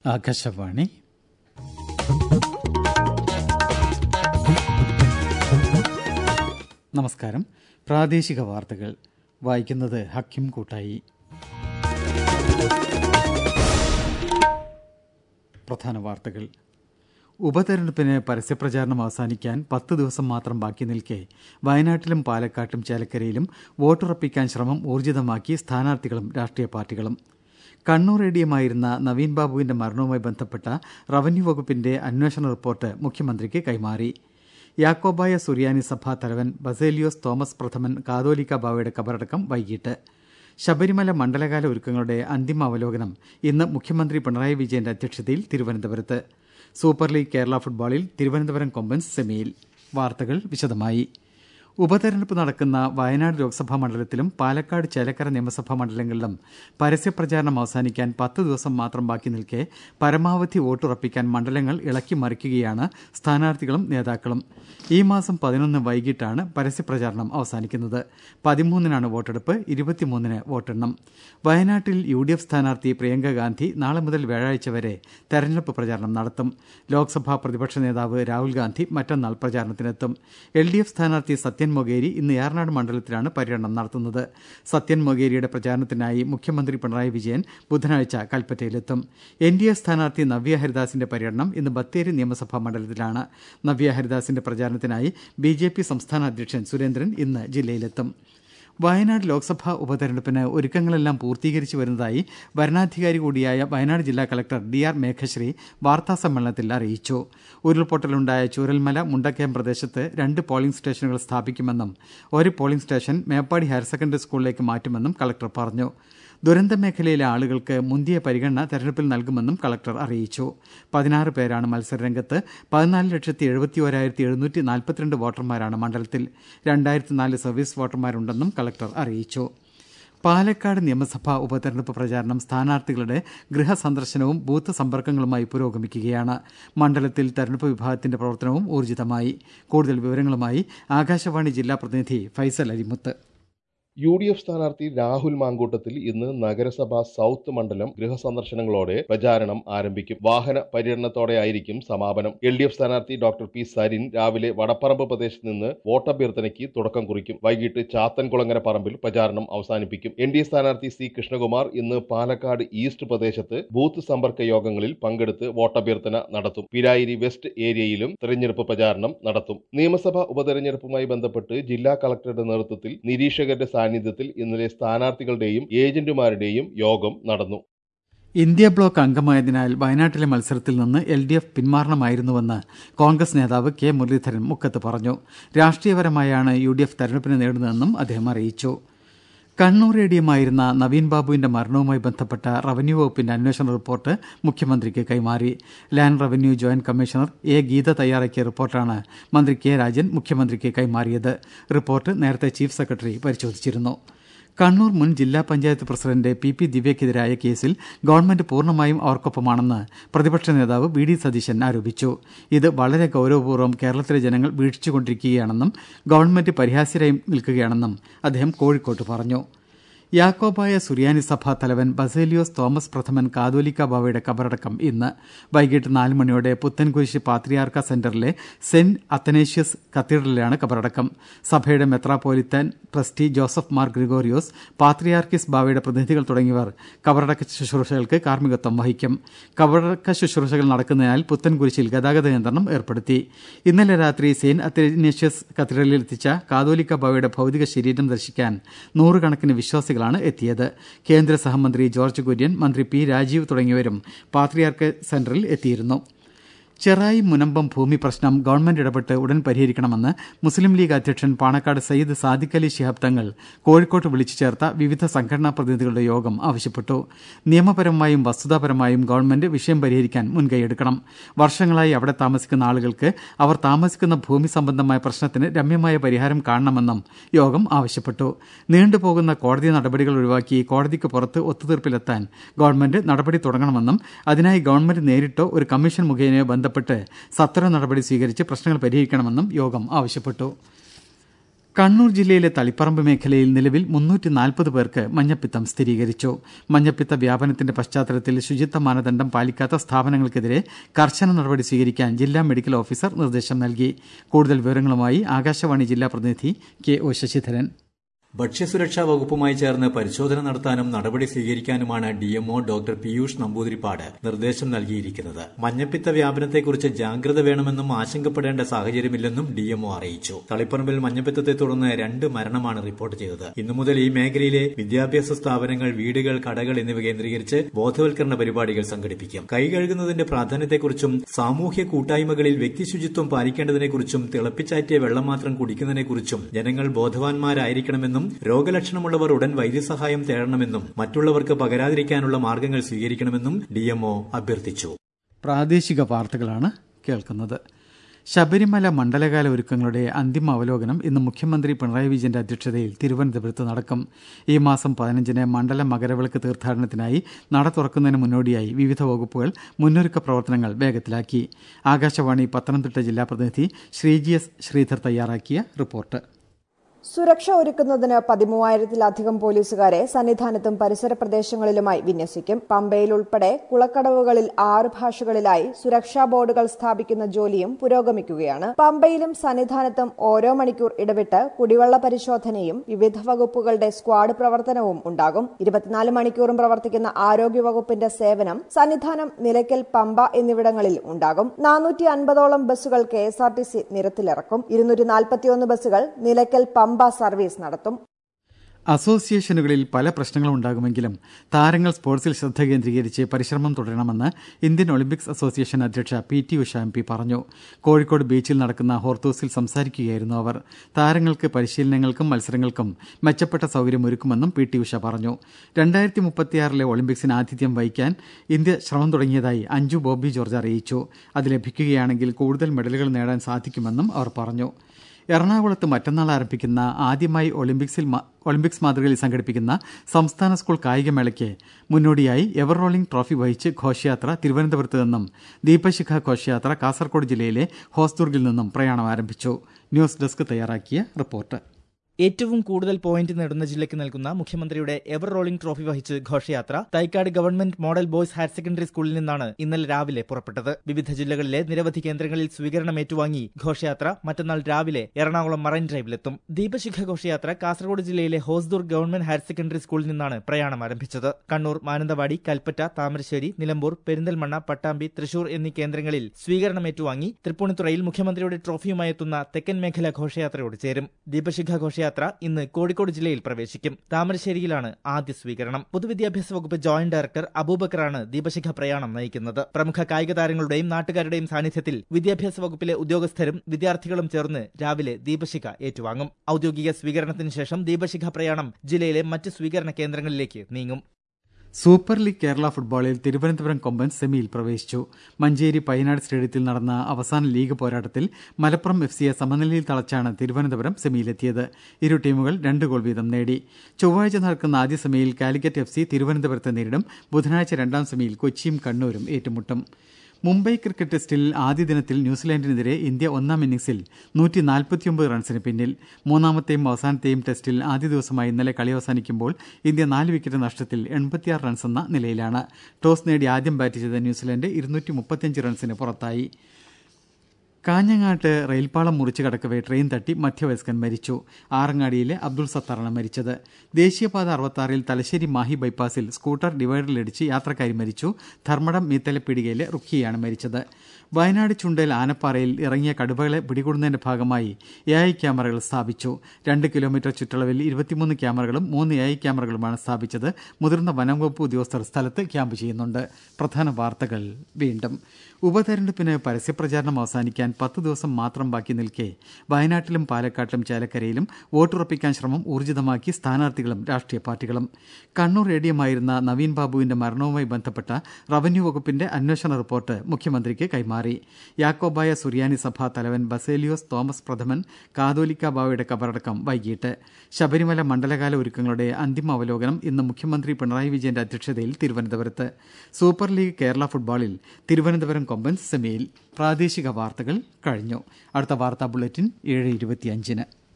ആകാശവാണി നമസ്കാരം പ്രാദേശിക വാർത്തകൾ വായിക്കുന്നത് ഹക്കിം കൂട്ടായി പ്രധാന വാർത്തകൾ ഉപതെരഞ്ഞെടുപ്പിന് പരസ്യപ്രചാരണം അവസാനിക്കാൻ പത്ത് ദിവസം മാത്രം ബാക്കി നിൽക്കെ വയനാട്ടിലും പാലക്കാട്ടും ചേലക്കരയിലും വോട്ടുറപ്പിക്കാൻ ശ്രമം ഊർജിതമാക്കി സ്ഥാനാർത്ഥികളും രാഷ്ട്രീയ പാർട്ടികളും കണ്ണൂർ എ ഡി എമായിരുന്ന നവീൻ ബാബുവിന്റെ മരണവുമായി ബന്ധപ്പെട്ട റവന്യൂ വകുപ്പിന്റെ അന്വേഷണ റിപ്പോർട്ട് മുഖ്യമന്ത്രിക്ക് കൈമാറി യാക്കോബായ സുറിയാനി സഭാ തലവൻ ബസേലിയോസ് തോമസ് പ്രഥമൻ കാതോലിക്ക ബാവയുടെ കബറടക്കം വൈകിട്ട് ശബരിമല മണ്ഡലകാല ഒരുക്കങ്ങളുടെ അന്തിമ അവലോകനം ഇന്ന് മുഖ്യമന്ത്രി പിണറായി വിജയന്റെ അധ്യക്ഷതയിൽ തിരുവനന്തപുരത്ത് സൂപ്പർ ലീഗ് കേരള ഫുട്ബോളിൽ തിരുവനന്തപുരം കൊമ്പൻസ് സെമിയിൽ വാർത്തകൾ വിശദമായി ഉപതെരഞ്ഞെടുപ്പ് നടക്കുന്ന വയനാട് ലോക്സഭാ മണ്ഡലത്തിലും പാലക്കാട് ചേലക്കര നിയമസഭാ മണ്ഡലങ്ങളിലും പരസ്യപ്രചാരണം അവസാനിക്കാൻ പത്ത് ദിവസം മാത്രം ബാക്കി നിൽക്കെ പരമാവധി വോട്ടുറപ്പിക്കാൻ മണ്ഡലങ്ങൾ ഇളക്കി മറിക്കുകയാണ് സ്ഥാനാർത്ഥികളും നേതാക്കളും ഈ മാസം പതിനൊന്ന് വൈകിട്ടാണ് പരസ്യപ്രചാരണം അവസാനിക്കുന്നത് പതിമൂന്നിനാണ് വോട്ടെടുപ്പ് ഇരുപത്തിമൂന്നിന് വോട്ടെണ്ണം വയനാട്ടിൽ യു ഡി എഫ് സ്ഥാനാർത്ഥി പ്രിയങ്ക ഗാന്ധി നാളെ മുതൽ വ്യാഴാഴ്ച വരെ തെരഞ്ഞെടുപ്പ് പ്രചാരണം നടത്തും ലോക്സഭാ പ്രതിപക്ഷ നേതാവ് രാഹുൽ ഗാന്ധി മറ്റന്നാൾ പ്രചാരണത്തിനെത്തും എൽ ഡി എഫ് സ്ഥാനാർത്ഥി സത്യൻ മൊകേരി ഇന്ന് ഏറനാട് മണ്ഡലത്തിലാണ് പര്യടനം നടത്തുന്നത് സത്യൻ മൊകേരിയുടെ പ്രചാരണത്തിനായി മുഖ്യമന്ത്രി പിണറായി വിജയൻ ബുധനാഴ്ച കൽപ്പറ്റയിലെത്തും എൻ ഡി എ സ്ഥാനാർത്ഥി നവ്യ ഹരിദാസിന്റെ പര്യടനം ഇന്ന് ബത്തേരി നിയമസഭാ മണ്ഡലത്തിലാണ് നവ്യ ഹരിദാസിന്റെ പ്രചാരണത്തിനായി ബി ജെ പി സംസ്ഥാന അധ്യക്ഷൻ സുരേന്ദ്രൻ ഇന്ന് ജില്ലയിലെത്തും വയനാട് ലോക്സഭാ ഉപതെരഞ്ഞെടുപ്പിന് ഒരുക്കങ്ങളെല്ലാം പൂർത്തീകരിച്ചു വരുന്നതായി വരണാധികാരി കൂടിയായ വയനാട് ജില്ലാ കലക്ടർ ഡി ആർ മേഘശ്രീ വാർത്താസമ്മേളനത്തിൽ അറിയിച്ചു ഉരുൾപൊട്ടലുണ്ടായ ചൂരൽമല മുണ്ടക്കയം പ്രദേശത്ത് രണ്ട് പോളിംഗ് സ്റ്റേഷനുകൾ സ്ഥാപിക്കുമെന്നും ഒരു polling station Meppadi higher secondary സ്കൂളിലേക്ക് മാറ്റുമെന്നും കലക്ടർ പറഞ്ഞു ദുരന്ത മേഖലയിലെ ആളുകൾക്ക് മുന്തിയ പരിഗണന തെരഞ്ഞെടുപ്പിൽ നൽകുമെന്നും കളക്ടർ അറിയിച്ചു പതിനാറ് പേരാണ് മത്സരരംഗത്ത് പതിനാല് ലക്ഷത്തി എഴുപത്തി ഒരായിരത്തി എഴുന്നൂറ്റി നാൽപ്പത്തിരണ്ട് വോട്ടർമാരാണ് മണ്ഡലത്തിൽ രണ്ടായിരത്തി നാല് സർവീസ് വോട്ടർമാരുണ്ടെന്നും കളക്ടർ അറിയിച്ചു പാലക്കാട് നിയമസഭാ ഉപതെരഞ്ഞെടുപ്പ് പ്രചാരണം സ്ഥാനാർത്ഥികളുടെ ഗൃഹസന്ദർശനവും ബൂത്ത് സമ്പർക്കങ്ങളുമായി പുരോഗമിക്കുകയാണ് മണ്ഡലത്തിൽ തെരഞ്ഞെടുപ്പ് വിഭാഗത്തിന്റെ പ്രവർത്തനവും ഊർജിതമായി കൂടുതൽ വിവരങ്ങളുമായി ആകാശവാണി ജില്ലാ പ്രതിനിധി Faisal Alimuth U D F സ്ഥാനാർത്ഥി രാഹുൽ മാങ്കൂട്ടത്തിൽ ഇന്ന് നഗരസഭ സൗത്ത് മണ്ഡലം ഗൃഹസന്ദർശനങ്ങളോടെ പ്രചാരണം ആരംഭിക്കും വാഹന പര്യടനത്തോടെയായിരിക്കും സമാപനം എൽ ഡി എഫ് സ്ഥാനാർത്ഥി ഡോക്ടർ പി സരിൻ രാവിലെ വടപ്പറമ്പ് പ്രദേശത്ത് നിന്ന് വോട്ടഭ്യർത്ഥനയ്ക്ക് തുടക്കം കുറിക്കും വൈകിട്ട് ചാത്തൻകുളങ്ങര പറമ്പിൽ പ്രചാരണം അവസാനിപ്പിക്കും എൻ ഡി എ സ്ഥാനാർത്ഥി സി കൃഷ്ണകുമാർ ഇന്ന് പാലക്കാട് ഈസ്റ്റ് പ്രദേശത്ത് ബൂത്ത് സമ്പർക്ക യോഗങ്ങളിൽ പങ്കെടുത്ത് വോട്ടഭ്യർത്ഥന നടത്തും പിരായിരി വെസ്റ്റ് ഏരിയയിലും തെരഞ്ഞെടുപ്പ് പ്രചാരണം നടത്തും നിയമസഭാ ഉപതെരഞ്ഞെടുപ്പുമായി ബന്ധപ്പെട്ട് ജില്ലാ കളക്ടറുടെ നേതൃത്വത്തിൽ നിരീക്ഷകരുടെ സാന്നിധ്യത്തിൽ ഇന്നലെ സ്ഥാനാർത്ഥികളുടെയും ഏജന്റുമാരുടെയും യോഗം നടന്നു ഇന്ത്യ ബ്ലോക്ക് അംഗമായതിനാൽ വയനാട്ടിലെ മത്സരത്തിൽ നിന്ന് എൽ ഡി എഫ് പിന്മാറണമായിരുന്നുവെന്ന് കോൺഗ്രസ് നേതാവ് കെ മുരളീധരൻ മുക്കത്ത് പറഞ്ഞു രാഷ്ട്രീയപരമായാണ് യു ഡി എഫ് തെരഞ്ഞെടുപ്പിനെ നേടുന്നതെന്നും അദ്ദേഹം അറിയിച്ചു കണ്ണൂർ എ ഡി എമായിരുന്ന നവീൻ ബാബുവിന്റെ മരണവുമായി ബന്ധപ്പെട്ട റവന്യൂ വകുപ്പിന്റെ അന്വേഷണ റിപ്പോർട്ട് മുഖ്യമന്ത്രിക്ക് കൈമാറി land revenue joint commissioner A Geetha തയ്യാറാക്കിയ റിപ്പോർട്ടാണ് മന്ത്രി കെ രാജൻ മുഖ്യമന്ത്രിക്ക് കൈമാറിയത് റിപ്പോർട്ട് നേരത്തെ ചീഫ് സെക്രട്ടറി പരിശോധിച്ചിരുന്നു കണ്ണൂർ മുൻ ജില്ലാ പഞ്ചായത്ത് പ്രസിഡന്റ് പി പി ദിവ്യക്കെതിരായ കേസിൽ ഗവൺമെന്റ് പൂർണ്ണമായും അവർക്കൊപ്പമാണെന്ന് പ്രതിപക്ഷ നേതാവ് വി ഡി സതീശൻ ആരോപിച്ചു ഇത് വളരെ ഗൌരവപൂർവ്വം കേരളത്തിലെ ജനങ്ങൾ വീക്ഷിച്ചുകൊണ്ടിരിക്കുകയാണെന്നും ഗവൺമെന്റ് പരിഹാസ്യരായി നിൽക്കുകയാണെന്നും അദ്ദേഹം കോഴിക്കോട്ട് പറഞ്ഞു യാക്കോബായ സുറിയാനി സഭാ തലവൻ ബസേലിയോസ് തോമസ് പ്രഥമൻ കാതോലിക്ക ബാവയുടെ കബറടക്കം ഇന്ന് വൈകിട്ട് നാല് മണിയോടെ പുത്തൻകുരിശ് പാത്രിയാർക്ക സെന്ററിലെ സെന്റ് അത്തനേഷ്യസ് കത്തീഡ്രലിലാണ് കബറടക്കം സഭയുടെ metropolitan trustee Joseph Mar Gregorios പാത്രിയാർക്കിസ് ബാവയുടെ പ്രതിനിധികൾ തുടങ്ങിയവർ കബറടക്ക ശുശ്രൂഷകൾക്ക് കാർമ്മികത്വം വഹിക്കും കബറടക്ക ശുശ്രൂഷകൾ നടക്കുന്നതിനാൽ പുത്തൻകുരിശിൽ ഗതാഗത നിയന്ത്രണം ഏർപ്പെടുത്തി ഇന്നലെ രാത്രി സെന്റ് അത്തനേഷ്യസ് കത്തീഡ്രലിൽ എത്തിച്ച കാതോലിക്ക ബാവയുടെ ഭൌതിക ശരീരം ദർശിക്കാൻ നൂറുകണക്കിന് വിശ്വാസികൾ വിശ്വാസികളാണ് എത്തിയത് കേന്ദ്ര സഹമന്ത്രി ജോർജ് കുര്യൻ മന്ത്രി പി രാജീവ് തുടങ്ങിയവരും പാത്രിയാർക്ക് സെന്ററിൽ എത്തിയിരുന്നു ചെറായി മുനമ്പം ഭൂമി പ്രശ്നം ഗവൺമെന്റ് ഇടപെട്ട് ഉടൻ പരിഹരിക്കണമെന്ന് മുസ്ലിം ലീഗ് അധ്യക്ഷൻ പാണക്കാട് സയ്യിദ് സാദിഖ് അലി ശിഹാബ് തങ്ങൾ കോഴിക്കോട്ട് വിളിച്ചു ചേർത്ത വിവിധ സംഘടനാ പ്രതിനിധികളുടെ യോഗം ആവശ്യപ്പെട്ടു നിയമപരമായും വസ്തുതാപരമായും ഗവൺമെന്റ് വിഷയം പരിഹരിക്കാൻ മുൻകൈയെടുക്കണം വർഷങ്ങളായി അവിടെ താമസിക്കുന്ന ആളുകൾക്ക് അവർ താമസിക്കുന്ന ഭൂമി സംബന്ധമായ പ്രശ്നത്തിന് രമ്യമായ പരിഹാരം കാണണമെന്നും യോഗം ആവശ്യപ്പെട്ടു നീണ്ടുപോകുന്ന കോടതി നടപടികൾ ഒഴിവാക്കി കോടതിക്ക് പുറത്ത് ഒത്തുതീർപ്പിലെത്താൻ ഗവൺമെന്റ് നടപടി തുടങ്ങണമെന്നും അതിനായി ഗവൺമെന്റ് നേരിട്ടോ ഒരു കമ്മീഷൻ മുഖേനയോ ബന്ധപ്പെട്ട് സത്വര നടപടി സ്വീകരിച്ച് പ്രശ്നങ്ങൾ പരിഹരിക്കണമെന്നും യോഗം ആവശ്യപ്പെട്ടു കണ്ണൂർ ജില്ലയിലെ തളിപ്പറമ്പ് മേഖലയിൽ നിലവിൽ മുന്നൂറ്റി നാൽപ്പത് പേർക്ക് മഞ്ഞപ്പിത്തം സ്ഥിരീകരിച്ചു മഞ്ഞപ്പിത്ത വ്യാപനത്തിന്റെ പശ്ചാത്തലത്തിൽ ശുചിത്വ മാനദണ്ഡം പാലിക്കാത്ത സ്ഥാപനങ്ങൾക്കെതിരെ കർശന നടപടി സ്വീകരിക്കാൻ ജില്ലാ മെഡിക്കൽ ഓഫീസർ നിർദ്ദേശം നൽകി കൂടുതൽ വിവരങ്ങളുമായി ആകാശവാണി ജില്ലാ പ്രതിനിധി കെ ഒ ശശിധരൻ ഭക്ഷ്യസുരക്ഷാ വകുപ്പുമായി ചേർന്ന് പരിശോധന നടത്താനും നടപടി സ്വീകരിക്കാനുമാണ് ഡിഎംഒ ഡോക്ടർ പീയൂഷ് നമ്പൂതിരിപ്പാട് നിർദ്ദേശം നൽകിയിരിക്കുന്നത് മഞ്ഞപ്പിത്ത വ്യാപനത്തെക്കുറിച്ച് ജാഗ്രത വേണമെന്നും ആശങ്കപ്പെടേണ്ട സാഹചര്യമില്ലെന്നും ഡിഎംഒ അറിയിച്ചു തളിപ്പറമ്പിൽ മഞ്ഞപ്പിത്തത്തെ തുടർന്ന് രണ്ട് മരണമാണ് റിപ്പോർട്ട് ചെയ്തത് ഇന്നു മുതൽ ഈ മേഖലയിലെ വിദ്യാഭ്യാസ സ്ഥാപനങ്ങൾ വീടുകൾ കടകൾ എന്നിവ കേന്ദ്രീകരിച്ച് ബോധവൽക്കരണ പരിപാടികൾ സംഘടിപ്പിക്കും കൈ കഴുകുന്നതിന്റെ പ്രാധാന്യത്തെക്കുറിച്ചും സാമൂഹ്യ കൂട്ടായ്മകളിൽ വ്യക്തിശുചിത്വം പാലിക്കേണ്ടതിനെക്കുറിച്ചും തിളപ്പിച്ചാറ്റിയ വെള്ളം മാത്രം കുടിക്കുന്നതിനെക്കുറിച്ചും ജനങ്ങൾ ബോധവാന്മാരായിരിക്കണമെന്നും രോഗലക്ഷണമുള്ളവർ ഉടൻ വൈദ്യസഹായം തേടണമെന്നും മറ്റുള്ളവർക്ക് പകരാതിരിക്കാനുള്ള മാർഗങ്ങൾ സ്വീകരിക്കണമെന്നും ഡിഎംഒ അഭ്യർത്ഥിച്ചു പ്രാദേശിക വാർത്തകളാണ് കേൾക്കുന്നത് ശബരിമല മണ്ഡലകാല ഒരുക്കങ്ങളുടെ അന്തിമ അവലോകനം ഇന്ന് മുഖ്യമന്ത്രി പിണറായി വിജയന്റെ അധ്യക്ഷതയിൽ തിരുവനന്തപുരത്ത് നടക്കും ഈ മാസം പതിനഞ്ചിന് മണ്ഡല മകരവിളക്ക് തീർത്ഥാടനത്തിനായി നട തുറക്കുന്നതിന് മുന്നോടിയായി വിവിധ വകുപ്പുകൾ മുന്നൊരുക്ക പ്രവർത്തനങ്ങൾ വേഗത്തിലാക്കി ആകാശവാണി പത്തനംതിട്ട ജില്ലാ പ്രതിനിധി ശ്രീജി എസ് ശ്രീധർ തയ്യാറാക്കിയ റിപ്പോർട്ട് സുരക്ഷ ഒരുക്കുന്നതിന് പതിമൂവായിരത്തിലധികം പോലീസുകാരെ സന്നിധാനത്തും പരിസര പ്രദേശങ്ങളിലുമായി വിന്യസിക്കും പമ്പയിൽ ഉൾപ്പെടെ കുളക്കടവുകളിൽ ആറ് ഭാഷകളിലായി സുരക്ഷാ ബോർഡുകൾ സ്ഥാപിക്കുന്ന ജോലിയും പുരോഗമിക്കുകയാണ് പമ്പയിലും സന്നിധാനത്തും ഓരോ മണിക്കൂർ ഇടവിട്ട് കുടിവെള്ള പരിശോധനയും വിവിധ വകുപ്പുകളുടെ സ്ക്വാഡ് പ്രവർത്തനവും ഉണ്ടാകും ഇരുപത്തിനാല് മണിക്കൂറും പ്രവർത്തിക്കുന്ന ആരോഗ്യ വകുപ്പിന്റെ സേവനം സന്നിധാനം നിലയ്ക്കൽ പമ്പ എന്നിവിടങ്ങളിൽ ഉണ്ടാകും നാനൂറ്റി അൻപതോളം ബസ്സുകൾ K S R T C നിരത്തിലിറക്കും ഇരുന്നൂറ്റി നാൽപ്പത്തിയൊന്ന് ബസ്സുകൾ നിലയ്ക്കൽ പമ്പ സർവീസ് നടത്തും അസോസിയേഷനുകളിൽ പല പ്രശ്നങ്ങളും ഉണ്ടാകുമെങ്കിലും താരങ്ങൾ സ്പോർട്സിൽ ശ്രദ്ധ കേന്ദ്രീകരിച്ച് പരിശ്രമം തുടരണമെന്ന് ഇന്ത്യൻ ഒളിമ്പിക്സ് അസോസിയേഷൻ അധ്യക്ഷ P T Usha M P പറഞ്ഞു കോഴിക്കോട് ബീച്ചിൽ നടക്കുന്ന ഹോർത്തൂസിൽ സംസാരിക്കുകയായിരുന്നു അവർ താരങ്ങൾക്ക് പരിശീലനങ്ങൾക്കും മത്സരങ്ങൾക്കും മെച്ചപ്പെട്ട സൌകര്യം ഒരുക്കുമെന്നും പി ടി ഉഷ പറഞ്ഞു രണ്ടായിരത്തി മുപ്പത്തിയാറിലെ ഒളിമ്പിക്സിന് ആതിഥ്യം വഹിക്കാൻ ഇന്ത്യ ശ്രമം തുടങ്ങിയതായി അഞ്ജു ബോബി ജോർജ് അറിയിച്ചു അത് ലഭിക്കുകയാണെങ്കിൽ കൂടുതൽ മെഡലുകൾ നേടാൻ സാധിക്കുമെന്നും അവർ പറഞ്ഞു എറണാകുളത്ത് മറ്റന്നാൾ ആരംഭിക്കുന്ന ആദ്യമായി ഒളിമ്പിക്സിൽ ഒളിമ്പിക്സ് മാതൃകയിൽ സംഘടിപ്പിക്കുന്ന സംസ്ഥാന സ്കൂൾ കായികമേളയ്ക്ക് മുന്നോടിയായി എവർ റോളിംഗ് ട്രോഫി വഹിച്ച് ഘോഷയാത്ര തിരുവനന്തപുരത്ത് നിന്നും ദീപശിഖ ഘോഷയാത്ര കാസർകോട് ജില്ലയിലെ ഹോസ്ദുർഗിൽ നിന്നും പ്രയാണം ആരംഭിച്ചു ന്യൂസ് ഡെസ്ക് തയ്യാറാക്കിയ റിപ്പോർട്ട് ഏറ്റവും കൂടുതൽ പോയിന്റ് നേടുന്ന ജില്ലയ്ക്ക് നൽകുന്ന മുഖ്യമന്ത്രിയുടെ എവർ റോളിംഗ് ട്രോഫി വഹിച്ച് ഘോഷയാത്ര Thycaud government model boys higher secondary സ്കൂളിൽ നിന്നാണ് ഇന്നലെ രാവിലെ പുറപ്പെട്ടത് വിവിധ ജില്ലകളിലെ നിരവധി കേന്ദ്രങ്ങളിൽ സ്വീകരണം ഏറ്റുവാങ്ങി ഘോഷയാത്ര മറ്റന്നാൾ രാവിലെ എറണാകുളം മറൈൻ ഡ്രൈവിലെത്തും ദീപശിഖ ഘോഷയാത്ര കാസർഗോഡ് ജില്ലയിലെ ഹോസ്ദൂർ ഗവൺമെന്റ് ഹയർ സെക്കൻഡറി സ്കൂളിൽ നിന്നാണ് പ്രയാണം ആരംഭിച്ചത് കണ്ണൂർ മാനന്തവാടി കൽപ്പറ്റ താമരശ്ശേരി നിലമ്പൂർ പെരിന്തൽമണ്ണ പട്ടാമ്പി തൃശൂർ എന്നീ കേന്ദ്രങ്ങളിൽ സ്വീകരണം ഏറ്റുവാങ്ങി തൃപ്പൂണിത്തുറയിൽ മുഖ്യമന്ത്രിയുടെ ട്രോഫിയുമായി എത്തുന്ന തെക്കൻ മേഖല ഘോഷയാത്രയോട് ചേരും ദീപശിഖ ഘോഷയാത്ര യാത്ര ഇന്ന് കോഴിക്കോട് ജില്ലയിൽ പ്രവേശിക്കും താമരശ്ശേരിയിലാണ് ആദ്യ സ്വീകരണം പൊതുവിദ്യാഭ്യാസ വകുപ്പ് ജോയിന്റ് ഡയറക്ടർ അബൂബക്കറാണ് ദീപശിഖ പ്രയാണം നയിക്കുന്നത് പ്രമുഖ കായിക താരങ്ങളുടെയും നാട്ടുകാരുടെയും സാന്നിധ്യത്തിൽ വിദ്യാഭ്യാസ വകുപ്പിലെ ഉദ്യോഗസ്ഥരും വിദ്യാർത്ഥികളും ചേർന്ന് രാവിലെ ദീപശിഖ ഏറ്റുവാങ്ങും ഔദ്യോഗിക സ്വീകരണത്തിന് ശേഷം ദീപശിഖ പ്രയാണം ജില്ലയിലെ മറ്റ് സ്വീകരണ കേന്ദ്രങ്ങളിലേക്ക് നീങ്ങും സൂപ്പർ ലീഗ് കേരള ഫുട്ബോളിൽ തിരുവനന്തപുരം കൊമ്പൻ സെമിയിൽ പ്രവേശിച്ചു മഞ്ചേരി പയ്യനാട് സ്റ്റേഡിയത്തിൽ നടന്ന അവസാന ലീഗ് പോരാട്ടത്തിൽ മലപ്പുറം എഫ് സിയെ സമനിലയിൽ തളച്ചാണ് തിരുവനന്തപുരം സെമിയിലെത്തിയത് ഇരു ടീമുകൾ രണ്ട് ഗോൾ വീതം നേടി ചൊവ്വാഴ്ച നടക്കുന്ന ആദ്യ സെമിയിൽ കാലിക്കറ്റ് എഫ് സി തിരുവനന്തപുരത്തെ നേരിടും ബുധനാഴ്ച രണ്ടാം സെമിയിൽ കൊച്ചിയും കണ്ണൂരും ഏറ്റുമുട്ടും മുംബൈ ക്രിക്കറ്റ് ടെസ്റ്റിൽ ആദ്യ ദിനത്തിൽ ന്യൂസിലാൻഡിനെതിരെ ഇന്ത്യ ഒന്നാം ഇന്നിംഗ്സിൽ നൂറ്റി നാൽപ്പത്തിയൊമ്പത് റൺസിന് പിന്നിൽ മൂന്നാമത്തെയും അവസാനത്തെയും ടെസ്റ്റിൽ ആദ്യ ദിവസമായി ഇന്നലെ കളി അവസാനിക്കുമ്പോൾ ഇന്ത്യ നാല് വിക്കറ്റ് നഷ്ടത്തിൽ എൺപത്തിയാറ് റൺസ് എന്ന നിലയിലാണ് ടോസ് നേടി ആദ്യം ബാറ്റ് ചെയ്ത ന്യൂസിലാൻഡ് ഇരുന്നൂറ്റി മുപ്പത്തിയഞ്ച് റൺസിന് പുറത്തായി കാഞ്ഞങ്ങാട്ട് റെയിൽപാളം മുറിച്ചു കടക്കവെ ട്രെയിൻ തട്ടി മധ്യവയസ്കൻ മരിച്ചു ആറങ്ങാടിയിലെ അബ്ദുൾ സത്താറാണ് മരിച്ചത് ദേശീയപാത അറുപത്താറിൽ തലശ്ശേരി മാഹി ബൈപ്പാസിൽ സ്കൂട്ടർ ഡിവൈഡറിലിടിച്ച് യാത്രക്കാരി മരിച്ചു ധർമ്മടം മീത്തലപ്പീടികയിലെ റുഖിയാണ് മരിച്ചത് വയനാട് ചുണ്ടേൽ ആനപ്പാറയിൽ ഇറങ്ങിയ കടുവകളെ പിടികൂടുന്നതിന്റെ ഭാഗമായി എ ഐ ക്യാമറകൾ സ്ഥാപിച്ചു രണ്ട് കിലോമീറ്റർ ചുറ്റളവിൽ ഇരുപത്തിമൂന്ന് ക്യാമറകളും മൂന്ന് എ ഐ ക്യാമറകളുമാണ് സ്ഥാപിച്ചത് മുതിർന്ന വനംവകുപ്പ് ഉദ്യോഗസ്ഥർ സ്ഥലത്ത് ക്യാമ്പ് ചെയ്യുന്നുണ്ട് പ്രധാന വാർത്തകൾ വീണ്ടും ഉപതെരഞ്ഞെടുപ്പിന് പരസ്യപ്രചാരണം അവസാനിക്കാൻ പത്ത് ദിവസം മാത്രം ബാക്കി നിൽക്കെ വയനാട്ടിലും പാലക്കാട്ടിലും ചേലക്കരയിലും വോട്ടുറപ്പിക്കാൻ ശ്രമം ഊർജിതമാക്കി സ്ഥാനാർത്ഥികളും രാഷ്ട്രീയ പാർട്ടികളും കണ്ണൂർ എ ഡി എമായിരുന്ന നവീൻ ബാബുവിന്റെ മരണവുമായി ബന്ധപ്പെട്ട റവന്യൂ വകുപ്പിന്റെ അന്വേഷണ റിപ്പോർട്ട് മുഖ്യമന്ത്രിക്ക് കൈമാറി യാക്കോബായ സുറിയാനി സഭാ തലവൻ ബസേലിയോസ് തോമസ് പ്രഥമൻ കാതോലിക്ക ബാവയുടെ കബറടക്കം വൈകിട്ട് ശബരിമല മണ്ഡലകാല ഒരുക്കങ്ങളുടെ അന്തിമ അവലോകനം ഇന്ന് മുഖ്യമന്ത്രി പിണറായി വിജയന്റെ അധ്യക്ഷതയിൽ തിരുവനന്തപുരത്ത് സൂപ്പർ ലീഗ് കേരള ഫുട്ബോളിൽ തിരുവനന്തപുരം കൊമ്പൻസ് സെമിയിൽ പ്രാദേശിക വാർത്തകൾ കഴിഞ്ഞു അടുത്ത വാർത്താ ബുള്ളറ്റിൻ ഏഴ് ഇരുപത്തിയഞ്ചിന്